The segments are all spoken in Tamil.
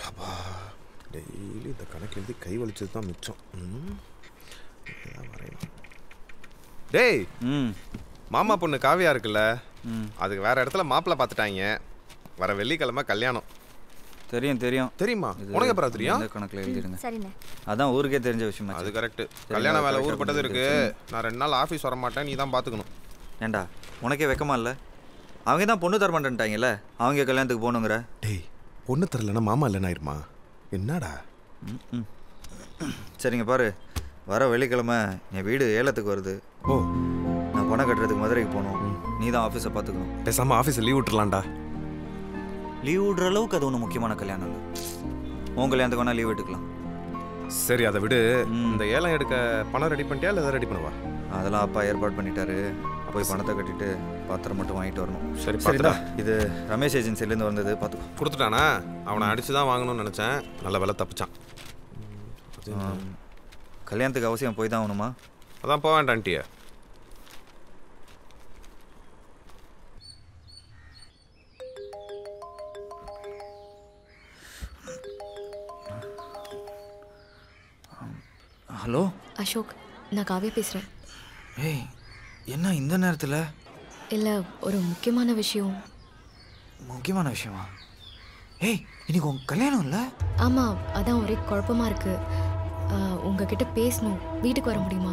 அப்பா டெய்லி இந்த கணக்கு எழுதி கை வலிச்சது தான் மிச்சம் ம். இதெல்லாம் வரையணும். டேய் ம் மாமா பொண்ணு காவியா இருக்குல்ல ம் அதுக்கு வேற இடத்துல மாப்பிள்ளை பார்த்துட்டாங்க வர வெள்ளிக்கிழமை கல்யாணம் தெரியும் தெரியும் தெரியுமா இது உனக்கு அப்புறம் தெரியும் எந்த கணக்கில் எழுதிடுங்க சரிண்ணே அதான் ஊருக்கே தெரிஞ்ச விஷயமா அது கரெக்ட் கல்யாண வேலை correct ஆ ஊர்பட்டது இருக்கு புரிஞ்சுது. நான் ரெண்டு நாள் ஆஃபீஸ் வர மாட்டேன் நீ தான் பார்த்துக்கணும் ஏண்டா உனக்கே வெக்கமா இல்லை அவங்க தான் பொண்ணு தர மாட்டேன்ட்டாங்கல்ல அவங்க கல்யாணத்துக்கு போகணுங்கிற டேய் பொண்ணு தரலன்னா மாமா இல்லைன்னா ஆயிருமா என்னடா ம், ம். சரிங்க பாரு வர வெள்ளிக்கிழமை என் வீடு ஏலத்துக்கு வருது ஓ நான் பணம் கட்டுறதுக்கு மதுரைக்கு போகணும் நீ தான் ஆஃபீஸை பார்த்துக்கணும் பேசாம ஆஃபீஸ் லீவ் விட்டுறலாம்டா லீவ் விடுற அளவுக்கு அது ஒன்றும் முக்கியமான கல்யாணம் இல்லை உன் கல்யாணத்துக்கு வேணா லீவ் எடுக்கலாம் சரி அதை விடு ம். இந்த ஏலம் எடுக்க பணம் ரெடி பண்ணிட்டியா இல்லை எதாவது ரெடி பண்ணவா அதெல்லாம் அப்பா ஏற்பாடு பண்ணிட்டாரு போய் பணத்தை கட்டிட்டு பாத்திரம் மட்டும் வாங்கிட்டு வரணும் சரி சரிடா பார்த்துடா இது ரமேஷ் ஏஜென்சிலேருந்து வந்தது பார்த்துக்கோ கொடுத்துட்டானா அவனை அடிச்சு தான் வாங்கணும்னு நினச்சேன் நல்ல வேலை தப்பிச்சான் ஆம். கல்யாணத்துக்கு அவசியம் போய் தான் ஆகணுமா அதான் போக வேண்டான்ட்டியே ஹலோ அசோக் நான் காவியா பேசுகிறேன் ஏய் என்ன இந்த நேரத்தில் இல்லை ஒரு முக்கியமான விஷயம் முக்கியமான விஷயமா ஏய் இன்னைக்கு உன் கல்யாணம் இல்லை ஆமாம் அதான் ஒரே குழப்பமா இருக்கு ஆஹ், உங்ககிட்ட பேசணும் வீட்டுக்கு வர முடியுமா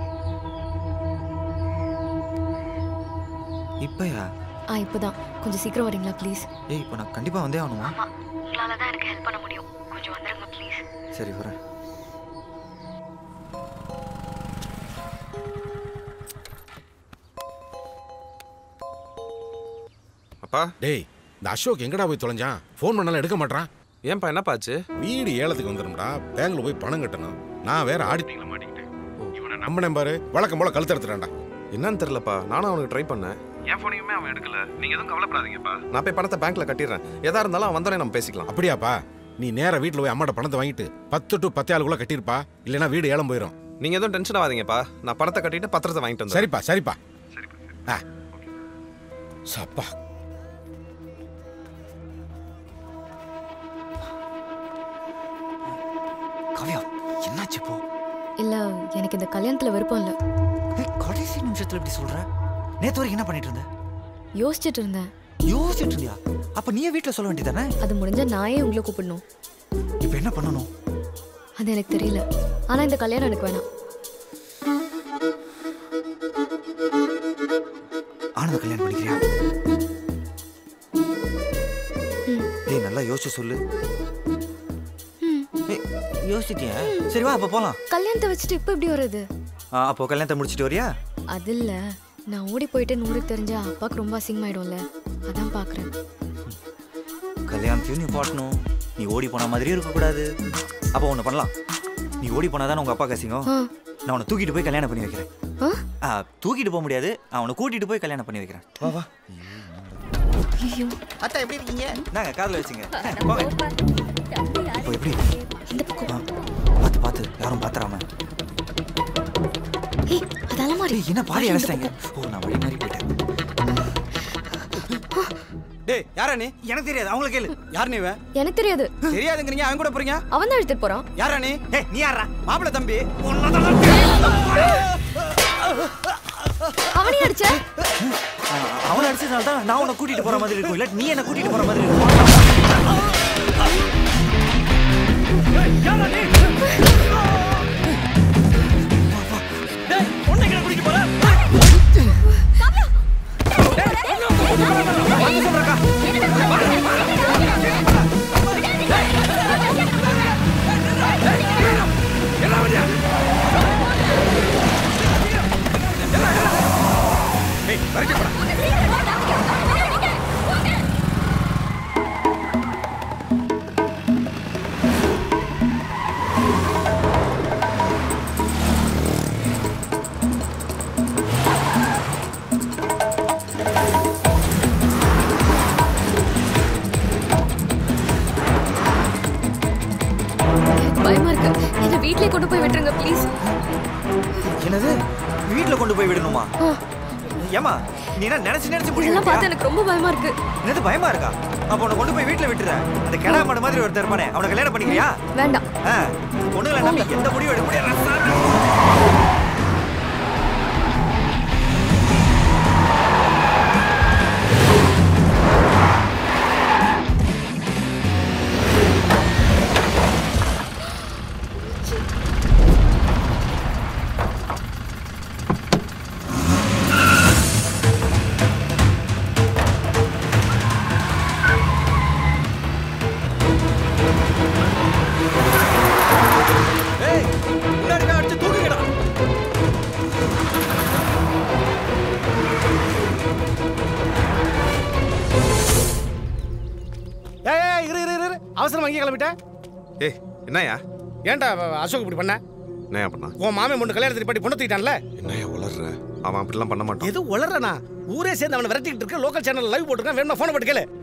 இப்போயா ஆ இப்போதான் கொஞ்சம் சீக்கிரம் வரீங்களா ப்ளீஸ் ஏய் இப்போ நான் கண்டிப்பாக வந்தே ஆகணுமா உங்களால் தான் எனக்கு ஹெல்ப் பண்ண முடியும் கொஞ்சம் வந்துடுங்க ப்ளீஸ் சரி வரேன் அப்பா டேய் இந்த அசோக் எங்கடா போய் தொலைஞ்சான் ஃபோன் பண்ணாலும் எடுக்க மாட்டான் ஏன்பா என்னப்பாச்சு வீடு ஏலத்துக்கு வந்துடும்டா பேங்க்ல போய் பணம் கட்டணும் நான் வேற ஆடிட்டிங்ல மாட்டிக்கிட்டேன் இவனை நம்பினேன் பாரு வழக்கம் போல கழுத்து எடுத்துறான்டா என்னன்னு தெரியலப்பா நானும் அவனுக்கு ட்ரை பண்ணேன் என் ஃபோனையுமே அவன் எடுக்கல நீங்க எதுவும் கவலைப்படாதீங்கப்பா நான் போய் பணத்தை பேங்க்ல கட்டிடுறேன் எதா இருந்தாலும் அவன் வந்தோடனே நம்ம பேசிக்கலாம் அப்படியாப்பா நீ நேரா வீட்டில் போய் அம்மாட்ட பணத்தை வாங்கிட்டு பத்து டு பத்து ஆளுக்குள்ள கட்டியிருப்பா இல்லைன்னா வீடு ஏலம் போயிடும் நீங்க எதுவும் டென்ஷன் ஆகாதீங்கப்பா நான் பணத்தை கட்டிட்டு பத்திரத்தை வாங்கிட்டு வந்து சரிப்பா சரிப்பா ஆ சப்பா காவியா என்னாச்சு இப்போ இல்லை எனக்கு இந்த கல்யாணத்தில் விருப்பம் இல்லை ஏய், கடைசி நிமிஷத்தில் இப்படி சொல்ற நேத்து வரைக்கும் என்ன பண்ணிட்டு இருந்த யோசிச்சுட்டு இருந்தேன் யோசிச்சுட்டு இருந்தியா அப்ப நீயே வீட்டில் சொல்ல வேண்டியதானே அது முடிஞ்சால் நான் ஏன் உங்களை கூப்பிடணும் இப்போ என்ன பண்ணணும் அது எனக்கு தெரியல ஆனால் இந்த கல்யாணம் எனக்கு வேணாம் ஆனந்த கல்யாணம் பண்ணிக்கிறியா டேய் நல்லா யோசிச்சு சொல்லு ஏய், யோசிச்சிட்டியா சரி வா அப்போ போலாம் கல்யாணத்தை வச்சுட்டு இப்போ எப்படி வருது ஆ, அப்போ கல்யாணத்தை முடிச்சிட்டு வரியா அது இல்லை நான் ஓடி போயிட்டு நூறு தெரிஞ்சா அப்பாவுக்கு ரொம்ப அசிங்கமாயிடும்ல அதான் பார்க்குறேன் கல்யாணத்தையும் நீ பாட்டணும் நீ ஓடி போன மாதிரியும் இருக்கக்கூடாது அப்போ ஒன்று பண்ணலாம் நீ ஓடி போனாதானே உங்க அப்பா கசிங்கம் ஆ நான் உன்னை தூக்கிட்டு போய் கல்யாணம் பண்ணி வைக்கிறேன் ஆ ஆ, தூக்கிட்டு போக முடியாது நான் உன்னை கூட்டிட்டு போய் கல்யாணம் பண்ணி வைக்கிறேன் வா வா ஐயோ அத்தா எப்படி இருக்கீங்க நாங்க காதுல வச்சுங்க போங்க இப்போ எப்படி இந்த பக்கம் ஆ, பார்த்து பார்த்து யாரும் பாத்துறாம ஏய் அதெல்லாம் மாதிரி டேய் என்ன பாதி அடைச்சிட்டாங்க ஓ நான் வழி மாறி போயிட்டேன் டேய் யாரா நீ எனக்கு தெரியாது அவங்கள கேளு யார் நீ இவன் எனக்கு தெரியாது தெரியாதுங்கிறீங்க அவன் கூட போறீங்க அவன் தான் எடுத்துட்டு போறான் யாரா நீ ஏய் நீ யாரா மாப்பிள தம்பி அவனே அடிச்ச அவனை அடிச்சதுனால தான் நான் உன்னை கூட்டிட்டு போற மாதிரி இருக்கும் இல்ல நீ என்ன கூட்டிட்டு போற மாதிரி இருக்கும் டேய் உன்னை எங்க கூட்டிட்டு போற பயமா இருக்கு என்ன வீட்லயே கொண்டு போய் விட்டுருங்க ப்ளீஸ் என்னது வீட்ல கொண்டு போய் விடணுமா ஏமா நீ என்ன நினைச்சு நினைச்சு இதெல்லாம் முடியும் பார்த்து எனக்கு ரொம்ப பயமா இருக்கு என்னது பயமா இருக்கா அப்ப உன்னை கொண்டு போய் வீட்டுல விட்டுறேன் அந்த கெடா மாடு மாதிரி ஒருத்தர் இருப்பானே அவனை கல்யாணம் பண்ணிக்கிறியா வேண்டாம் ஆ, பொண்ணுங்களை நம்பி எந்த முடிவு எடுக்க முடியாது ஏய் முன்னாடி போய் அடிச்சு தூக்குங்கடா ஏய் ஏய், இரு இரு இரு, இரு அவசரம் அங்கேயே கிளம்பிட்ட ஏய் என்னய்யா ஏன்டா அவ- அசோக் இப்படி பண்ண என்னய்யா பண்ணா உன் மாமன் பொண்ணு கல்யாணத்துக்கு பாட்டி பொண்ணு தூக்கிட்டான்ல என்னய்யா உளர்ற அவன் அப்படிலாம் பண்ண மாட்டான் எது உளறனா ஊரே சேர்ந்து அவனை விரட்டிக்கிட்டு இருக்கு லோக்கல் சேனல் லைவ் போட்டுருக்கான் வேணுமா ஃபோனை போட்டு கேளு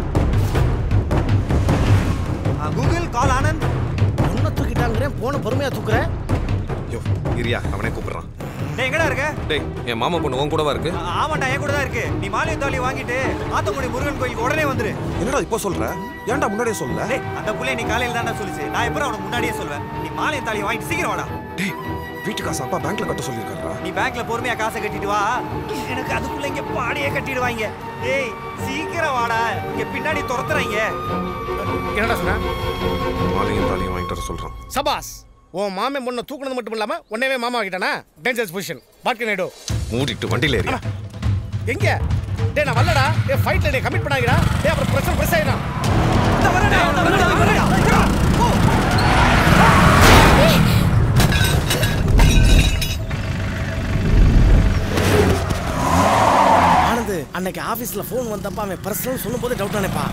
கூகுள் கால் ஆனந்த் பொண்ணை தூக்கிட்டாங்கிறேன் போன பொறுமையா தூக்குறேன் யோ இரியா அவனே கூப்பிடுறான் டேய் எங்கடா இருக்க டேய் என் மாமா பொண்ணு உன் கூடவா இருக்கு ஆ- ஆமாண்டா என் கூட தான் இருக்கு நீ மாலையும் தாலி வாங்கிட்டு ஆத்தங்குடி முருகன் கோயிலுக்கு உடனே வந்துரு என்னடா இப்போ சொல்ற ஏன்டா முன்னாடியே சொல்லல டேய் அந்த புள்ளைய நீ காலையில தானே சொல்லுச்சு நான் எப்பறம் அவனுக்கு முன்னாடியே சொல்வேன் நீ மாலையும் தாலி வாங்கிட்டு சீக்கிரம் வாடா டேய் வீட்டு காசு அப்பா பேங்க்ல கட்ட சொல்லியிருக்காரா நீ பேங்க்ல பொறுமையா காசை கட்டிட்டு வா எனக்கு அதுக்குள்ள இங்க பாடியே கட்டிடுவாங்க ஏய் சீக்கிரம் வாடா இங்க பின்னாடி துரத்துறாங்க என்னடா சொன்ன மாலையும் தாலியும் வாங்கிட்டு வர சொல்றான் சபாஸ் உன் மாமன் பொண்ணை தூக்குனது மட்டும் இல்லாம உடனே மாமா ஆகிட்டானா டேஞ்சரஸ் பொசிஷன் பாட்கன் ஆயிடும் மூடிட்டு வண்டியில ஏறி எங்க டேய் நான் வரலடா டேய் ஃபைட்ல டேய் கமிட் பண்ணாங்கடா டேய் அப்புறம் பிரஷர் பிரஸ் ஆயிடும் ஆனந்த் அன்னைக்கு ஆபீஸ்ல ஃபோன் வந்தப்ப அவன் பர்சனல் சொல்லும்போது டவுட் ஆனேப்பா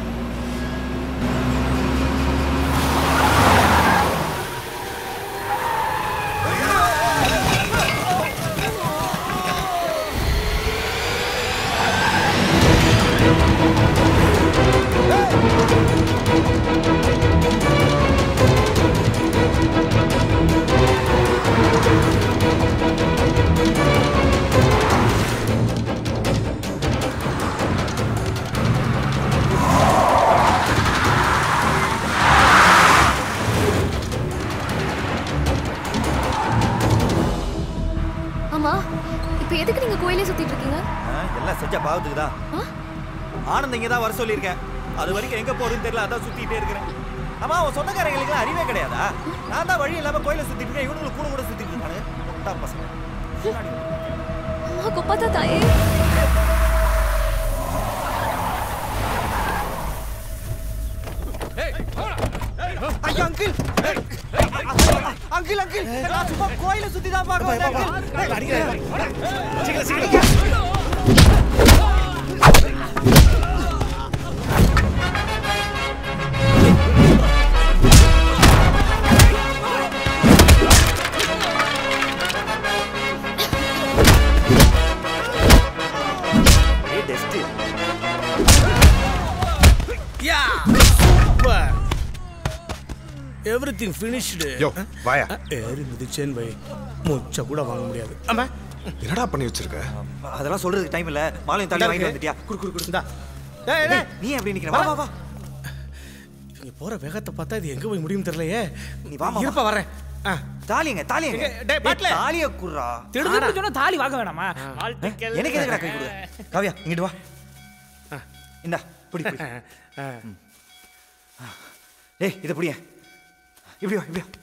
ஆமா இப்போ எதுக்கு நீங்க கோயிலே சுத்திட்டு இருக்கீங்க எல்லாம் செஞ்ச பாவத்துக்கு தான் ஆ? ஆனந்த் இங்க தான் வர சொல்லியிருக்கேன் அது வரைக்கும் எங்க போறதுன்னு தெரியல அதான் சுத்திட்டே இருக்கிறேன் ஆமா அவன் சொந்தக்காரங்களுக்கு அறிவே கிடையாதா நான் தான் வழி இல்லாம கோயில சுத்திட்டு இருக்கேன் இவனுக்கு கூட கூட சுத்திட்டு இருக்கானு முட்டா பசங்க அம்மா கொப்பாத்தா தாயே ஐயா அங்கிள் அங்கிள் அங்கிள் நான் சும்மா கோயில சுத்தி தான் பார்க்க வந்தேன் uncle. ஏய், dust. யா சூப்பர் எவ்ரிதிங் ஃபினிஷ்டு யோ வாயா ஏறி மிதிச்சேன் வை மூச்சை கூட வாங்க முடியாது ஆமா என்னடா பண்ணி வச்சிருக்க அதெல்லாம் சொல்றதுக்கு டைம் இல்ல மாலையும் தள்ளி வாங்கிட்டு வந்துட்டியா குடு குடு குடு இந்தா டேய் டேய் நீ எப்படி நிக்கிற வா வா வா இவங்க போற வேகத்தை பார்த்தா இது எங்க போய் முடியும் தெரியலையே நீ வாமா, வா. இருப்பா வரேன் ஆ தாலியங்க தாலியங்க எங்க? டேய், பாட்டில. தாலிய குடுறா திடுதுன்னு சொன்னா தாலி வாங்க வேணாமா வாழ்த்துக்கள் எனக்கு எதுக்குடா கை கொடு காவியா இங்கிட்டு வா இந்தா புடி புடி ஆ. டேய் இத புடிய இப்படி வா இப்படி வா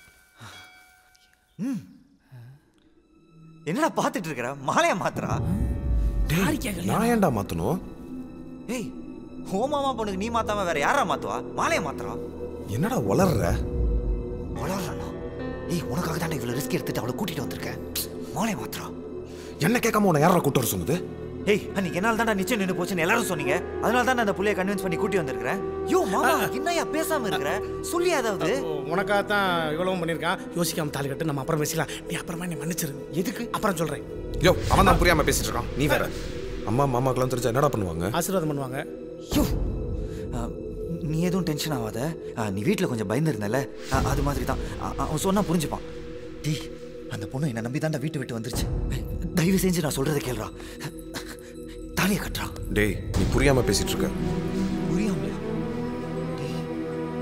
ம் என்னடா பார்த்துட்டு இருக்கற மாலைய மாத்துறா நான் ஏன்டா மாத்தணும் ஏய் ஹோமாமா பொண்ணுக்கு நீ மாத்தாம வேற யாரா மாத்துவா மாலைய மாத்துறா என்னடா வளர்ற வளரலாம் ஏய் உனக்காக தான் இவ்வளவு ரிஸ்க் எடுத்துட்டு அவளை கூட்டிட்டு வந்திருக்கேன் மாலைய மாத்துறா என்ன கேட்காம உன்னை யாரா கூட்டு வர சொன்னது ஏய் அன்னைக்கு என்னால தான்டா நிச்சயம் நின்று போச்சுன்னு எல்லாரும் சொன்னீங்க அதனால தான் நான் அந்த புள்ளைய கன்வின்ஸ் பண்ணி கூட்டி வந்திருக்கிறேன் யோ மாமா என்னையா பேசாம இருக்கிற சொல்லி அதாவது உனக்காக தான் இவ்வளவும் பண்ணியிருக்கான் யோசிக்காம தாலி கட்டு நம்ம அப்புறம் பேசலாம் நீ அப்புறமா நீ மன்னிச்சிரு எதுக்கு அப்புறம் சொல்றேன் யோ அவன் தான் புரியாம பேசிட்டு இருக்கான் நீ வேற அம்மா மாமாக்கெல்லாம் தெரிஞ்சா என்னடா பண்ணுவாங்க ஆசீர்வாதம் பண்ணுவாங்க யோ ஆ, நீ எதுவும் டென்ஷன் ஆகாத ஆ, நீ வீட்டில் கொஞ்சம் பயந்துருந்தல அது மாதிரி தான் ஆ, அவன் சொன்னா புரிஞ்சுப்பான் டேய் அந்த பொண்ணு என்னை நம்பி தாண்டா வீட்டு விட்டு வந்துருச்சு தயவு செஞ்சு நான் சொல்றதை கேளுடா தாலியை கட்டுறா டேய் நீ புரியாம பேசிட்டு இருக்க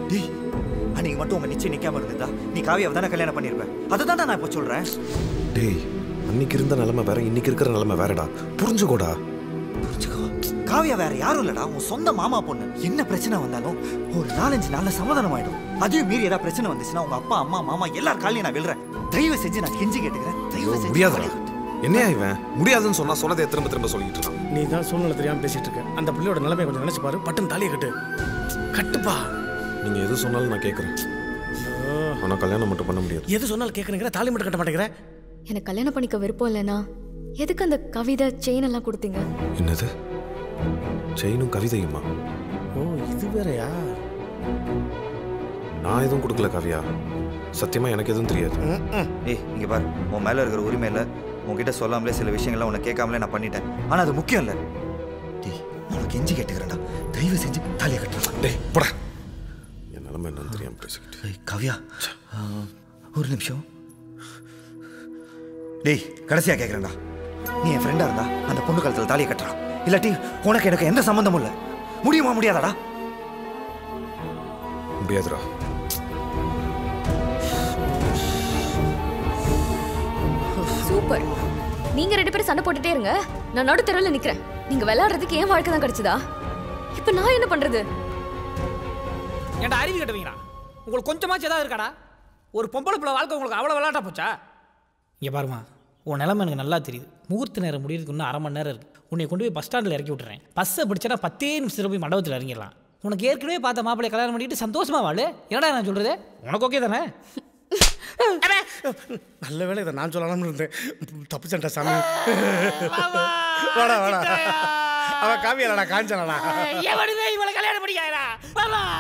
டேய் அன்னைக்கு மட்டும் உங்க நிச்சயம் நிக்காம இருந்ததா நீ காவியாவை தானே கல்யாணம் பண்ணிருப்ப அதை நான் இப்போ சொல்றேன் டேய் அன்னைக்கு இருந்த நிலைமை வேற இன்னைக்கு இருக்கிற நிலைமை வேறடா புரிஞ்சுக்கோடா புரிஞ்சுக்கோ காவியா வேற யாரும் இல்லடா உன் சொந்த மாமா பொண்ணு என்ன பிரச்சனை வந்தாலும் ஒரு நாலஞ்சு நாள்ல சமாதானம் ஆயிடும் அதையும் மீறி ஏதாவது பிரச்சனை வந்துச்சுன்னா உங்க அப்பா அம்மா மாமா எல்லார் காலையும் நான் விழுறேன் தயவு செஞ்சு நான் கெஞ்சி கேட்டுக்கிறேன் தயவு செஞ்சு முடியாதுடா என்னையா இவன் முடியாதுன்னு சொன்னா சொன்னதை திரும்ப திரும்ப சொல்லிட்டு இருக்கான் நீ தான் சூழ்நிலை தெரியாம பேசிட்டு இருக்க அந்த பிள்ளையோட நிலைமை கொஞ்சம் நினைச்சு பாரு பட்டன் தாலியை கட்டு கட்டுப்பா நீங்க எது சொன்னாலும் நான் கேட்கறேன் ஆனா கல்யாணம் மட்டும் பண்ண முடியாது எது சொன்னாலும் கேட்கணுங்கிற தாலி மட்டும் கட்ட மாட்டேங்கிற எனக்கு கல்யாணம் பண்ணிக்க விருப்பம் இல்லைனா எதுக்கு அந்த கவிதை செயின் எல்லாம் கொடுத்தீங்க என்னது செயினும் கவிதையுமா ஓ இது வேறயா நான் எதுவும் கொடுக்கல காவியா சத்தியமா எனக்கு எதுவும் தெரியாது ஏய் இங்க பாரு உன் மேல இருக்கிற உரிமை இல்ல உன்கிட்ட சொல்லாமலே சில விஷயங்கள்லாம் உன்னை கேட்காமலே நான் பண்ணிட்டேன் ஆனா அது முக்கியம் இல்ல டேய் உனக்கு கெஞ்சி கேட்டுக்கிறேன்டா தயவு செஞ்சு தாலியை கட்டுறா டேய் போடா என் நிலைமை என்னன்னு தெரியாம பேசிக்கிட்டு ஏய், காவ்யா ஆ, ஒரு நிமிஷம் டேய் கடைசியா கேட்குறேன்டா நீ என் ஃப்ரெண்டா இருந்தா அந்த பொண்ணு காலத்தில் தாலியை கட்டுறா இல்லாட்டி உனக்கு எனக்கு எந்த சம்மந்தமும் இல்லை முடியுமா முடியாதாடா முடியாதுடா சூப்பர் நீங்க ரெண்டு பேரும் சண்டை போட்டுட்டே இருங்க நான் நடு தெருவில் நிக்கிறேன் நீங்க விளையாடுறதுக்கு ஏன் வாழ்க்கை தான் கிடைச்சதா இப்ப நான் என்ன பண்றது ஏன்டா அறிவு கட்டுவீங்களா உங்களுக்கு கொஞ்சமாச்சும் ஏதாவது இருக்காடா ஒரு பொம்பளை பிள்ளை வாழ்க்கை உங்களுக்கு அவ்வளோ விளையாட்டா போச்சா இங்கே பாருமா உன் நிலைமை எனக்கு நல்லா தெரியுது முகூர்த்த நேரம் முடியறதுக்கு இன்னும் அரை மணி நேரம் இருக்கு உன்னை கொண்டு போய் பஸ் ஸ்டாண்டில் இறக்கி விட்டுறேன் பஸ்ஸை பிடிச்சா பத்தே நிமிஷத்தில் போய் மண்டபத்தில் இறங்கிடலாம் உனக்கு ஏற்கனவே பார்த்த மாப்பிள்ளை கல்யாணம் பண்ணிட்டு சந்தோஷமா வாழு என்னடா நான் சொல்றது உனக்கு ஓகே தானே நல்ல வேளை இதை நான் சொல்லலாம்னு இருந்தேன் தப்புச்சண்டா சாமி வாடா வாடா அவன் காவியலடா காஞ்சனடா எவனுமே இவளை கல்யாணம் பண்ணிக்காரா